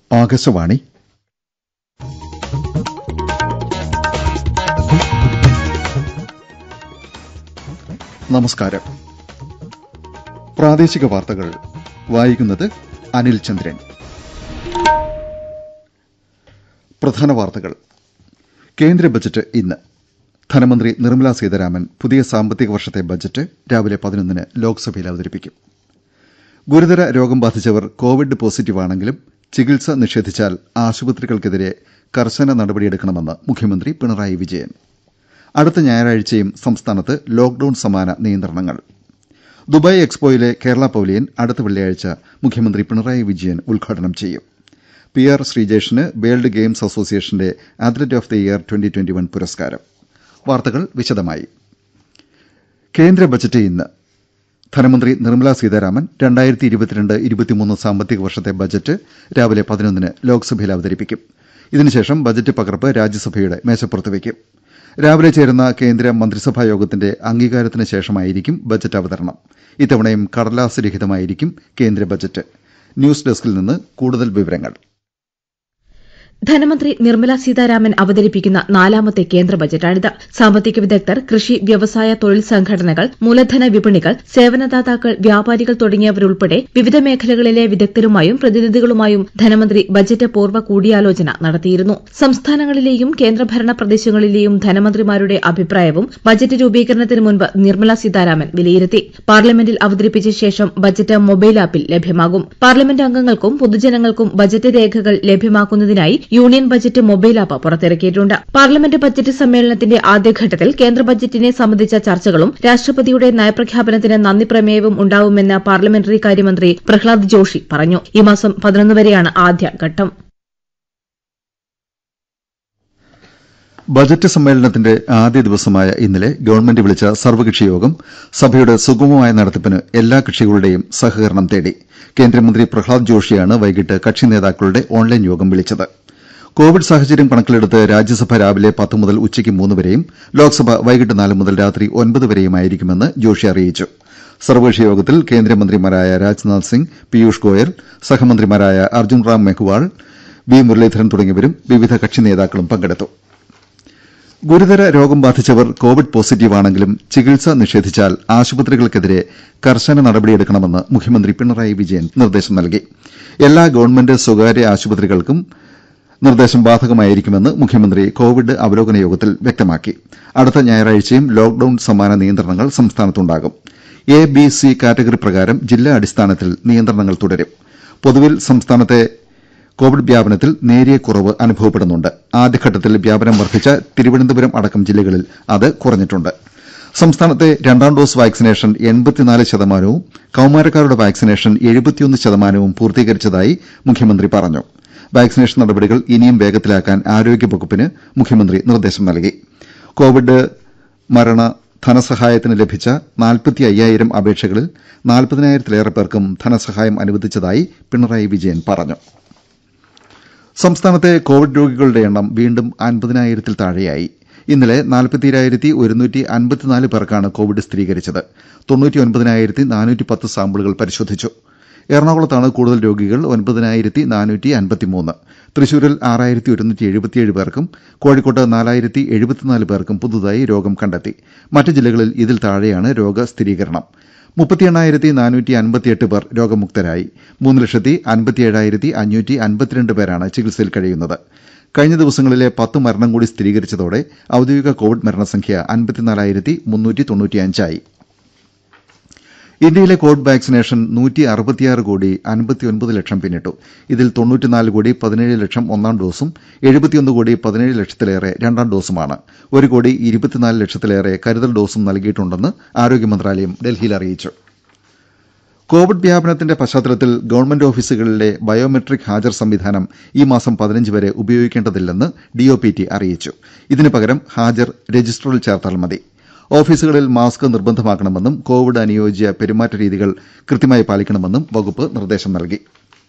ആകാശവാണി നമസ്കാരം പ്രാദേശിക വാർത്തകൾ വായിക്കുന്നത് അനിൽ ചന്ദ്രൻ പ്രധാന വാർത്തകൾ കേന്ദ്ര ബജറ്റ് ഇന്ന് ധനമന്ത്രി നിർമ്മലാ സീതാരാമൻ പുതിയ സാമ്പത്തിക വർഷത്തെ ബജറ്റ് രാവിലെ പതിനൊന്നിന് ലോക്സഭയിൽ അവതരിപ്പിക്കും ഗുരുതര രോഗം ബാധിച്ചവർ കോവിഡ് പോസിറ്റീവാണെങ്കിലും ചികിത്സ നിഷേധിച്ചാൽ ആശുപത്രികൾക്കെതിരെ കർശന നടപടിയെടുക്കണമെന്ന് മുഖ്യമന്ത്രി പിണറായി വിജയൻ അടുത്ത ഞായറാഴ്ചയും സംസ്ഥാനത്ത് ലോക്ഡൌൺ സമാന നിയന്ത്രണങ്ങൾ ദുബായ് എക്സ്പോയിലെ കേരള പവലിയൻ അടുത്ത വെള്ളിയാഴ്ച മുഖ്യമന്ത്രി പിണറായി വിജയൻ ഉദ്ഘാടനം ചെയ്യും പി ആർ ശ്രീജേഷിന് വേൾഡ് ഗെയിംസ് അസോസിയേഷന്റെ athlete of the year twenty twenty one പുരസ്കാരം വാർത്തകൾ വിശദമായി കേന്ദ്ര ബജറ്റ് ഇന്ന് ധനമന്ത്രി നിർമ്മലാ സീതാരാമൻ രണ്ടായിരത്തി ഇരുപത്തിരണ്ട് ഇരുപത്തിമൂന്ന് സാമ്പത്തിക വർഷത്തെ ബജറ്റ് രാവിലെ പതിനൊന്നിന് ലോക്സഭയിൽ അവതരിപ്പിക്കും ഇതിനുശേഷം ബജറ്റ് പകർപ്പ് രാജ്യസഭയുടെ മേശപ്പുറത്ത് വയ്ക്കും രാവിലെ ചേരുന്ന കേന്ദ്ര മന്ത്രിസഭാ യോഗത്തിന്റെ അംഗീകാരത്തിന് ശേഷമായിരിക്കും ബജറ്റ് അവതരണം ഇത്തവണയും കടലാസ് രഹിതമായിരിക്കും കേന്ദ്ര ബജറ്റ് ന്യൂസ് ഡെസ്കിൽ നിന്ന് കൂടുതൽ വിവരങ്ങൾ ധനമന്ത്രി നിർമ്മല സീതാരാമൻ അവതരിപ്പിക്കുന്ന നാലാമത്തെ കേന്ദ്ര ബജറ്റാണിത് സാമ്പത്തിക വിദഗ്ധർ കൃഷി വ്യവസായ തൊഴിൽ സംഘടനകൾ മൂലധന വിപണികൾ സേവനദാതാക്കൾ വ്യാപാരികൾ തുടങ്ങിയവരുൾപ്പെടെ വിവിധ മേഖലകളിലെ വിദഗ്ധരുമായും പ്രതിനിധികളുമായും ധനമന്ത്രി ബജറ്റ് പൂർവ്വ കൂടിയാലോചന നടത്തിയിരുന്നു സംസ്ഥാനങ്ങളിലെയും കേന്ദ്രഭരണ പ്രദേശങ്ങളിലെയും ധനമന്ത്രിമാരുടെ അഭിപ്രായവും ബജറ്റ് രൂപീകരണത്തിന് മുൻപ് നിർമ്മല സീതാരാമൻ വിലയിരുത്തി പാർലമെന്റിൽ അവതരിപ്പിച്ച ശേഷം ബജറ്റ് മൊബൈൽ ആപ്പിൽ ലഭ്യമാകും പാർലമെന്റ് അംഗങ്ങൾക്കും പൊതുജനങ്ങൾക്കും ബജറ്റ് രേഖകൾ ലഭ്യമാക്കുന്നതിനായി യൂണിയൻ ബജറ്റ് മൊബൈൽ ആപ്പ് പുറത്തിറക്കിയിട്ടുണ്ട് പാർലമെന്റ് ബജറ്റ് സമ്മേളനത്തിന്റെ ആദ്യഘട്ടത്തിൽ കേന്ദ്ര ബജറ്റിനെ സംബന്ധിച്ച ചർച്ചകളും രാഷ്ട്രപതിയുടെ നയപ്രഖ്യാപനത്തിന് നന്ദി പ്രമേയവും ഉണ്ടാവുമെന്ന് പാർലമെന്ററി കാര്യമന്ത്രി പ്രഹ്ലാദ് ജോഷി പറഞ്ഞു ഈ മാസം പതിനൊന്ന് വരെയാണ് ആദ്യഘട്ടം ബജറ്റ് സമ്മേളനത്തിന്റെ ആദ്യ ദിവസമായ ഇന്നലെ ഗവൺമെന്റ് വിളിച്ച സർവകക്ഷി യോഗം സഭയുടെ സുഗമമായ നടത്തിപ്പിന് എല്ലാ കക്ഷികളുടെയും സഹകരണം തേടി കേന്ദ്രമന്ത്രി പ്രഹ്ലാദ് ജോഷിയാണ് വൈകിട്ട് കക്ഷി നേതാക്കളുടെ ഓൺലൈൻ യോഗം വിളിച്ചത് കോവിഡ് സാഹചര്യം കണക്കിലെടുത്ത് രാജ്യസഭ രാവിലെ പത്ത് മുതൽ ഉച്ചയ്ക്ക് മൂന്ന് വരെയും ലോക്സഭ വൈകിട്ട് നാല് മുതൽ രാത്രി ഒൻപത് വരെയുമായിരിക്കുമെന്ന് ജോഷി അറിയിച്ചു സർവകക്ഷി യോഗത്തിൽ കേന്ദ്രമന്ത്രിമാരായ രാജ്നാഥ് സിംഗ് പീയൂഷ് ഗോയൽ സഹമന്ത്രിമാരായ അർജുൻ റാം മെഹ്വാൾ വി മുരളീധരൻ തുടങ്ങിയവരും വിവിധ കക്ഷി നേതാക്കളും പങ്കെടുത്തു ഗുരുതര രോഗം ബാധിച്ചവർ കോവിഡ് പോസിറ്റീവാണെങ്കിലും ചികിത്സ നിഷേധിച്ചാൽ ആശുപത്രികൾക്കെതിരെ കർശന നടപടിയെടുക്കണമെന്ന് മുഖ്യമന്ത്രി പിണറായി വിജയൻ നിർദ്ദേശം നൽകി എല്ലാ ഗവൺമെന്റ് സ്വകാര്യ ആശുപത്രികൾക്കും നിർദ്ദേശം ബാധകമായിരിക്കുമെന്ന് മുഖ്യമന്ത്രി കോവിഡ് അവലോകന യോഗത്തിൽ വ്യക്തമാക്കി അടുത്ത ഞായറാഴ്ചയും ലോക്ഡൌൺ സമാന നിയന്ത്രണങ്ങൾ സംസ്ഥാനത്തുണ്ടാകും എ ബി സി കാറ്റഗറി പ്രകാരം ജില്ലാ അടിസ്ഥാനത്തിൽ നിയന്ത്രണങ്ങൾ തുടരും പൊതുവിൽ സംസ്ഥാനത്തെ കോവിഡ് വ്യാപനത്തിൽ നേരിയ കുറവ് അനുഭവപ്പെടുന്നുണ്ട് ആദ്യഘട്ടത്തിൽ വ്യാപനം വർദ്ധിച്ച തിരുവനന്തപുരം അടക്കം ജില്ലകളിൽ അത് കുറഞ്ഞിട്ടുണ്ട് സംസ്ഥാനത്തെ രണ്ടാം ഡോസ് വാക്സിനേഷൻ എൺപത്തിനാല് ശതമാനവും കൌമാരക്കാരുടെ വാക്സിനേഷൻ എഴുപത്തിയൊന്ന് ശതമാനവും പൂർത്തീകരിച്ചതായി മുഖ്യമന്ത്രി പറഞ്ഞു വാക്സിനേഷൻ നടപടികൾ ഇനിയും വേഗത്തിലാക്കാൻ ആരോഗ്യവകുപ്പിന് മുഖ്യമന്ത്രി നിർദ്ദേശം നൽകി കോവിഡ് മരണ ധനസഹായത്തിന് ലഭിച്ച നാൽപ്പത്തി അയ്യായിരം അപേക്ഷകളിൽ നാൽപ്പതിനായിരത്തിലേറെ പേർക്കും ധനസഹായം അനുവദിച്ചതായി പിണറായി വിജയൻ പറഞ്ഞു സംസ്ഥാനത്തെ കോവിഡ് രോഗികളുടെ എണ്ണം വീണ്ടും അൻപതിനായിരത്തിൽ താഴെയായി ഇന്നലെ നാൽപ്പത്തിരായിരത്തി ഒരുന്നൂറ്റി അൻപത്തിനാല് പേർക്കാണ് കോവിഡ് സ്ഥിരീകരിച്ചത് തൊണ്ണൂറ്റിയൊൻപതിനായിരത്തി നാനൂറ്റി പത്ത് സാമ്പിളുകൾ പരിശോധിച്ചു എറണാകുളത്താണ് കൂടുതൽ രോഗികൾ ഒൻപതിനായിരത്തി നാനൂറ്റി അൻപത്തിമൂന്ന് തൃശൂരിൽ ആറായിരത്തി ഒരുന്നൂറ്റി എഴുപത്തിയേഴ് പേർക്കും കോഴിക്കോട്ട് നാലായിരത്തി എഴുപത്തിനാല് പേർക്കും പുതുതായി രോഗം കണ്ടെത്തി മറ്റ് ജില്ലകളിൽ ഇതിൽ താഴെയാണ് രോഗസ്ഥിരീകരണം മുപ്പത്തി എണ്ണായിരത്തി നാനൂറ്റി അൻപത്തിയെട്ട് പേർ രോഗമുക്തരായി മൂന്ന് ലക്ഷത്തി അൻപത്തിയേഴായിരത്തി അഞ്ഞൂറ്റി അൻപത്തിരണ്ട് പേരാണ് ചികിത്സയിൽ കഴിയുന്നത് കഴിഞ്ഞ ദിവസങ്ങളിലെ പത്ത് മരണം കൂടി സ്ഥിരീകരിച്ചതോടെ ഔദ്യോഗിക കോവിഡ് മരണസംഖ്യ അൻപത്തിനാലായിരത്തി മുന്നൂറ്റി തൊണ്ണൂറ്റിയഞ്ചായി ഇന്ത്യയിലെ കോവിഡ് വാക്സിനേഷൻ നൂറ്റി അറുപത്തിയാറ് കോടി അൻപത്തിയൊൻപത് ലക്ഷം പിന്നിട്ടു ഇതിൽ തൊണ്ണൂറ്റിനാല് കോടി പതിനേഴ് ലക്ഷം ഒന്നാം ഡോസും എഴുപത്തിയൊന്ന് കോടി പതിനേഴ് ലക്ഷത്തിലേറെ രണ്ടാം ഡോസുമാണ് ഒരു കോടി ഇരുപത്തിനാല് ലക്ഷത്തിലേറെ കരുതൽ ഡോസും നൽകിയിട്ടുണ്ടെന്ന് ആരോഗ്യ മന്ത്രാലയം ഡൽഹിയിൽ അറിയിച്ചു കോവിഡ് വ്യാപനത്തിന്റെ പശ്ചാത്തലത്തിൽ ഗവൺമെന്റ് ഓഫീസുകളിലെ ബയോമെട്രിക് ഹാജർ സംവിധാനം ഈ മാസം പതിനഞ്ച് വരെ ഉപയോഗിക്കേണ്ടതില്ലെന്ന് ഡിഒപിടി അറിയിച്ചു ഇതിന് പകരം ഹാജർ രജിസ്റ്ററിൽ ചേർത്താൽ മതി ഓഫീസുകളിൽ മാസ്ക് നിർബന്ധമാക്കണമെന്നും കോവിഡ് അനുയോജ്യ പെരുമാറ്റ രീതികൾ കൃത്യമായി പാലിക്കണമെന്നും വകുപ്പ് നിർദ്ദേശം നൽകി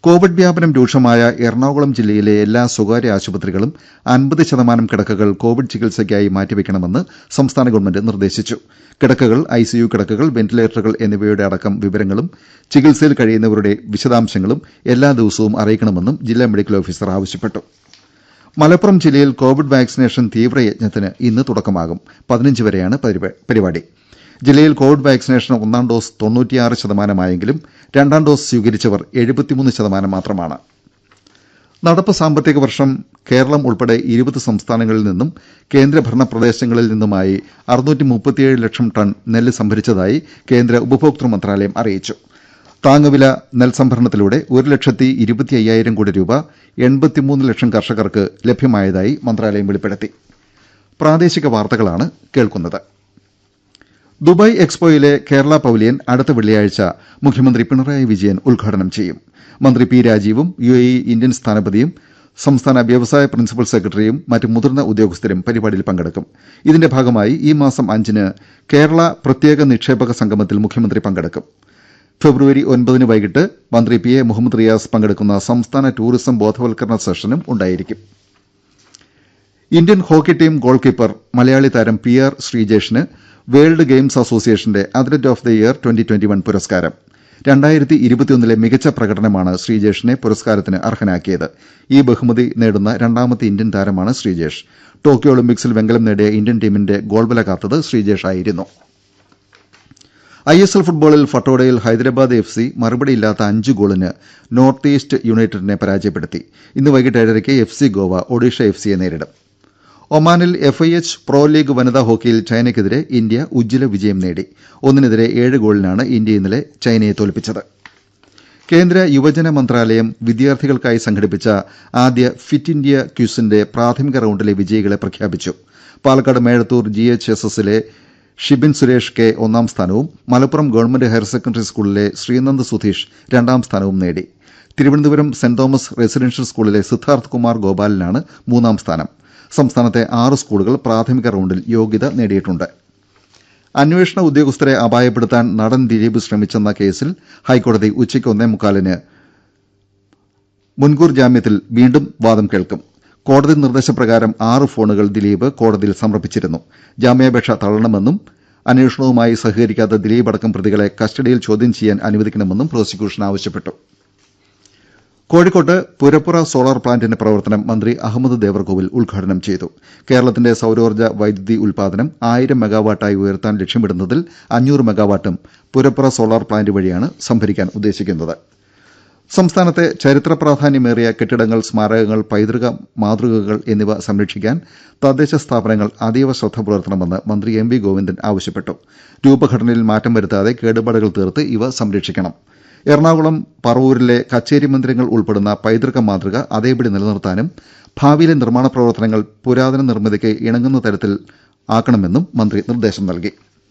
കോവിഡ് വ്യാപനം രൂക്ഷമായ എറണാകുളം ജില്ലയിലെ എല്ലാ സ്വകാര്യ ആശുപത്രികളും അൻപത് ശതമാനം കിടക്കകൾ കോവിഡ് ചികിത്സയ്ക്കായി മാറ്റിവെക്കണമെന്ന് സംസ്ഥാന ഗവൺമെന്റ് നിർദ്ദേശിച്ചു കിടക്കകൾ ഐസിയു കിടക്കകൾ വെന്റിലേറ്ററുകൾ എന്നിവയുടെ അടക്കം വിവരങ്ങളും ചികിത്സയിൽ കഴിയുന്നവരുടെ വിശദാംശങ്ങളും എല്ലാ ദിവസവും അറിയിക്കണമെന്നും ജില്ലാ മെഡിക്കൽ ഓഫീസർ ആവശ്യപ്പെട്ടു മലപ്പുറം ജില്ലയിൽ കോവിഡ് വാക്സിനേഷൻ തീവ്രയജ്ഞത്തിന് ഇന്ന് തുടക്കമാകും പതിനഞ്ച് വരെയാണ് പരിപാടി ജില്ലയിൽ കോവിഡ് വാക്സിനേഷൻ ഒന്നാം ഡോസ് തൊണ്ണൂറ്റിയാറ് ശതമാനമായെങ്കിലും രണ്ടാം ഡോസ് സ്വീകരിച്ചവർ എഴുപത്തിമൂന്ന് ശതമാനം മാത്രമാണ് നടപ്പ് സാമ്പത്തിക വർഷം കേരളം ഉൾപ്പെടെ ഇരുപത് സംസ്ഥാനങ്ങളിൽ നിന്നും കേന്ദ്രഭരണ പ്രദേശങ്ങളിൽ നിന്നുമായി ലക്ഷം ടൺ നെല്ല് സംഭരിച്ചതായി കേന്ദ്ര ഉപഭോക്തൃ മന്ത്രാലയം അറിയിച്ചു താങ്ങുവില നെൽസംഭരണത്തിലൂടെ ഒരു ലക്ഷത്തി ഇരുപത്തി അയ്യായിരം കോടി രൂപ എൺപത്തിമൂന്ന് ലക്ഷം കർഷകർക്ക് ലഭ്യമായതായി മന്ത്രാലയം വെളിപ്പെടുത്തി പ്രാദേശിക വാർത്തകളാണ് കേൾക്കുന്നത് ദുബായ് എക്സ്പോയിലെ കേരള പവലിയൻ അടുത്ത വെള്ളിയാഴ്ച മുഖ്യമന്ത്രി പിണറായി വിജയൻ ഉദ്ഘാടനം ചെയ്യും മന്ത്രി പി രാജീവും യു എ ഇ ഇന്ത്യൻ സ്ഥാനപതിയും സംസ്ഥാന വ്യവസായ പ്രിൻസിപ്പൽ സെക്രട്ടറിയും മറ്റ് മുതിർന്ന ഉദ്യോഗസ്ഥരും പരിപാടിയിൽ പങ്കെടുക്കും ഇതിന്റെ ഭാഗമായി ഈ മാസം അഞ്ചിന് കേരള പ്രത്യേക നിക്ഷേപക സംഗമത്തിൽ മുഖ്യമന്ത്രി പങ്കെടുക്കും ഫെബ്രുവരി ഒൻപതിന് വൈകിട്ട് മന്ത്രി പി എ മുഹമ്മദ് റിയാസ് പങ്കെടുക്കുന്ന സംസ്ഥാന ടൂറിസം ബോധവൽക്കരണ സെഷനും ഉണ്ടായിരിക്കും Indian hockey team goalkeeper Malayali താരം പി ആർ ശ്രീജേഷിന് വേൾഡ് ഗെയിംസ് അസോസിയേഷന്റെ athlete of the year twenty twenty one പുരസ്കാരം രണ്ടായിരത്തി ഇരുപത്തിയൊന്നിലെ മികച്ച പ്രകടനമാണ് ശ്രീജേഷിനെ പുരസ്കാരത്തിന് അർഹനാക്കിയത് ഈ ബഹുമതി നേടുന്ന രണ്ടാമത്തെ ഇന്ത്യൻ താരമാണ് ശ്രീജേഷ് ടോക്കിയോ ഒളിമ്പിക്സിൽ വെങ്കലം നേടിയ ഇന്ത്യൻ ടീമിന്റെ ഗോൾവല കാത്തത് ശ്രീജേഷ് ആയിരുന്നു ഐ എസ് എൽ ഫുട്ബോളിൽ ഫട്ടോഡയിൽ ഹൈദരാബാദ് എഫ് സി മറുപടിയില്ലാത്ത അഞ്ച് ഗോളിന് നോർത്ത് ഈസ്റ്റ് യുണൈറ്റഡിനെ പരാജയപ്പെടുത്തി ഇന്ന് വൈകിട്ട് ഏഴരയ്ക്ക് F C Goa Odisha F സിയെ നേരിടും ഒമാനിൽ F I H pro league വനിതാ ഹോക്കിയിൽ ചൈനയ്ക്കെതിരെ ഇന്ത്യ ഉജ്ജ്വല വിജയം നേടി ഒന്നിനെതിരെ ഏഴ് ഗോളിനാണ് ഇന്ത്യ ഇന്നലെ ചൈനയെ തോൽപ്പിച്ചത് കേന്ദ്ര യുവജന മന്ത്രാലയം വിദ്യാർത്ഥികൾക്കായി സംഘടിപ്പിച്ച ആദ്യ ഫിറ്റ് ഇന്ത്യ ക്യൂസിന്റെ പ്രാഥമിക റൌണ്ടിലെ വിജയികളെ പ്രഖ്യാപിച്ചു Palakkad Mezhathur G H S എസിലെ ഷിബിൻ സുരേഷ് കെ ഒന്നാം സ്ഥാനവും മലപ്പുറം ഗവൺമെന്റ് ഹയർ സെക്കൻഡറി സ്കൂളിലെ ശ്രീനന്ദ് സുധീഷ് രണ്ടാം സ്ഥാനവും നേടി തിരുവനന്തപുരം സെന്റ് തോമസ് റെസിഡൻഷ്യൽ സ്കൂളിലെ സിദ്ധാർത്ഥ് കുമാർ ഗോപാലിനാണ് മൂന്നാം സ്ഥാനം സംസ്ഥാനത്തെ ആറ് സ്കൂളുകൾ പ്രാഥമിക റൌണ്ടിൽ യോഗ്യത നേടിയിട്ടുണ്ട് അന്വേഷണ ഉദ്യോഗസ്ഥരെ അപായപ്പെടുത്താൻ നടൻ ദിലീപ് ശ്രമിച്ചെന്ന കേസിൽ ഹൈക്കോടതി ഉച്ചയ്ക്ക് ഒന്നേ മുക്കാലിന് മുൻകൂർ ജാമ്യത്തിൽ വീണ്ടും വാദം കേൾക്കും കോടതി നിർദ്ദേശപ്രകാരം ആറ് ഫോണുകൾ ദിലീപ് കോടതിയിൽ സമർപ്പിച്ചിരുന്നു ജാമ്യാപേക്ഷ തള്ളണമെന്നും അന്വേഷണവുമായി സഹകരിക്കാത്ത ദിലീപ് അടക്കം പ്രതികളെ കസ്റ്റഡിയിൽ ചോദ്യം ചെയ്യാൻ അനുവദിക്കണമെന്നും പ്രോസിക്യൂഷൻ ആവശ്യപ്പെട്ടു കോഴിക്കോട്ട് പുരപ്പുറ സോളാർ പ്ലാന്റിന്റെ പ്രവർത്തനം മന്ത്രി അഹമ്മദ് ദേവർകോവിൽ ഉദ്ഘാടനം ചെയ്തു കേരളത്തിന്റെ സൌരോർജ്ജ വൈദ്യുതി ഉൽപാദനം ആയിരം മെഗാവാട്ടായി ഉയർത്താൻ ലക്ഷ്യമിടുന്നതിൽ അഞ്ഞൂറ് മെഗാവാട്ടും പുരപ്പുറ സോളാർ പ്ലാന്റ് വഴിയാണ് സംഭരിക്കാൻ ഉദ്ദേശിക്കുന്നത് സംസ്ഥാനത്തെ ചരിത്ര പ്രാധാന്യമേറിയ കെട്ടിടങ്ങൾ സ്മാരകങ്ങൾ പൈതൃക മാതൃകകൾ എന്നിവ സംരക്ഷിക്കാൻ തദ്ദേശ സ്ഥാപനങ്ങൾ അതീവ ശ്രദ്ധ പുലർത്തണമെന്ന് മന്ത്രി എം വി ഗോവിന്ദൻ ആവശ്യപ്പെട്ടു രൂപഘടനയിൽ മാറ്റം വരുത്താതെ കേടുപാടുകൾ തീർത്ത് ഇവ സംരക്ഷിക്കണം എറണാകുളം പറവൂരിലെ കച്ചേരി മന്ദിരങ്ങൾ ഉൾപ്പെടുന്ന പൈതൃക മാതൃക അതേപടി നിലനിർത്താനും ഭാവിയിലെ നിർമ്മാണ പ്രവർത്തനങ്ങൾ പുരാതന നിർമ്മിതിക്ക് ഇണങ്ങുന്ന തരത്തിൽ ആക്കണമെന്നും മന്ത്രി നിർദ്ദേശം നൽകി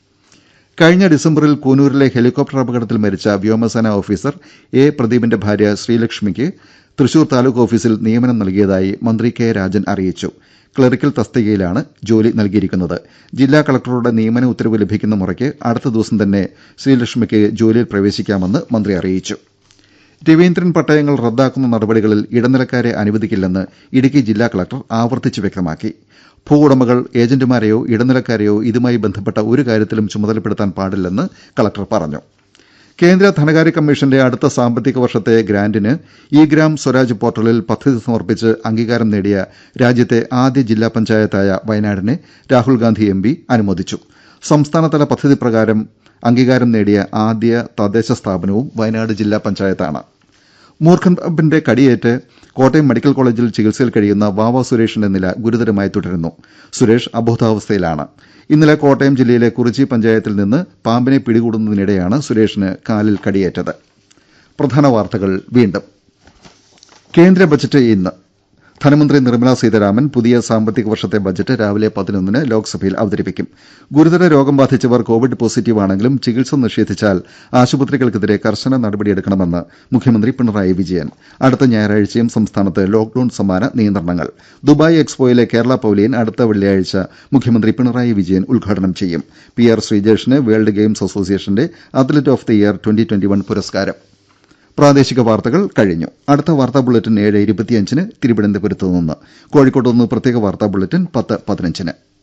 കഴിഞ്ഞ ഡിസംബറിൽ കൂനൂരിലെ ഹെലികോപ്റ്റർ അപകടത്തിൽ മരിച്ച വ്യോമസേന ഓഫീസർ എ പ്രദീപിന്റെ ഭാര്യ ശ്രീലക്ഷ്മിക്ക് തൃശൂർ താലൂക്ക് ഓഫീസിൽ നിയമനം നൽകിയതായി മന്ത്രി കെ രാജൻ അറിയിച്ചു ക്ലറിക്കൽ തസ്തികയിലാണ് ജോലി നൽകിയിരിക്കുന്നത് ജില്ലാ കളക്ടറുടെ നിയമന ഉത്തരവ് ലഭിക്കുന്ന മുറയ്ക്ക് അടുത്ത ദിവസം തന്നെ ശ്രീലക്ഷ്മിക്ക് ജോലിയിൽ പ്രവേശിക്കാമെന്ന് മന്ത്രി അറിയിച്ചു രവീന്ദ്രൻ പട്ടയങ്ങൾ റദ്ദാക്കുന്ന നടപടികളിൽ ഇടനിലക്കാരെ അനുവദിക്കില്ലെന്ന് ഇടുക്കി ജില്ലാ കളക്ടർ ആവർത്തിച്ച് വ്യക്തമാക്കി ഭൂവുടമകൾ ഏജന്റുമാരെയോ ഇടനിലക്കാരെയോ ഇതുമായി ബന്ധപ്പെട്ട ഒരു കാര്യത്തിലും ചുമതലപ്പെടുത്താൻ പാടില്ലെന്ന് കളക്ടർ പറഞ്ഞു കേന്ദ്ര ധനകാര്യ കമ്മീഷന്റെ അടുത്ത സാമ്പത്തിക വർഷത്തെ ഗ്രാന്റിന് ഇ ഗ്രാം സ്വരാജ് പോർട്ടലിൽ പദ്ധതി സമർപ്പിച്ച് അംഗീകാരം നേടിയ രാജ്യത്തെ ആദ്യ ജില്ലാ പഞ്ചായത്തായ വയനാടിനെ രാഹുൽ ഗാന്ധി എം പി അനുമോദിച്ചു സംസ്ഥാനതല പദ്ധതി പ്രകാരം അംഗീകാരം നേടിയ ആദ്യ തദ്ദേശ സ്ഥാപനവും വയനാട് ജില്ലാ പഞ്ചായത്താണ് മൂർഖൻ പാമ്പിന്റെ കടിയേറ്റ് കോട്ടയം മെഡിക്കൽ കോളേജിൽ ചികിത്സയിൽ കഴിയുന്ന വാവ സുരേഷിന്റെ നില ഗുരുതരമായി തുടരുന്നു സുരേഷ് അബോധാവസ്ഥയിലാണ് ഇന്നലെ കോട്ടയം ജില്ലയിലെ കുറിച്ചി പഞ്ചായത്തിൽ നിന്ന് പാമ്പിനെ പിടികൂടുന്നതിനിടെയാണ് സുരേഷിന് കാലിൽ കടിയേറ്റത് പ്രധാന വാർത്തകൾ വീണ്ടും കേന്ദ്ര ബജറ്റ് ഇന്ന് ധനമന്ത്രി നിർമ്മലാ സീതാരാമൻ പുതിയ സാമ്പത്തിക വർഷത്തെ ബജറ്റ് രാവിലെ പതിനൊന്നിന് ലോക്സഭയിൽ അവതരിപ്പിക്കും ഗുരുതര രോഗം ബാധിച്ചവർ കോവിഡ് പോസിറ്റീവ് ആണെങ്കിലും ചികിത്സ നിഷേധിച്ചാൽ ആശുപത്രികൾക്കെതിരെ കർശന നടപടിയെടുക്കണമെന്ന് മുഖ്യമന്ത്രി പിണറായി വിജയൻ അടുത്ത ഞായറാഴ്ചയും സംസ്ഥാനത്ത് ലോക്ഡൌൺ സമാന നിയന്ത്രണങ്ങൾ ദുബായ് എക്സ്പോയിലെ കേരള പവലിയൻ അടുത്ത വെള്ളിയാഴ്ച മുഖ്യമന്ത്രി പിണറായി വിജയൻ ഉദ്ഘാടനം ചെയ്യും പി ആർ ശ്രീജേഷിന് വേൾഡ് ഗെയിംസ് അസോസിയേഷന്റെ athlete of the year twenty twenty one പുരസ്കാരം പ്രാദേശിക വാർത്തകൾ കഴിഞ്ഞു അടുത്ത വാർത്താ ബുള്ളറ്റിൻ ഏഴ് ഇരുപത്തിയഞ്ചിന് തിരുവനന്തപുരത്ത് നിന്ന് കോഴിക്കോട്ട് നിന്ന് പ്രത്യേക വാർത്താ ബുള്ളറ്റിൻ പത്ത് പതിനഞ്ചിന്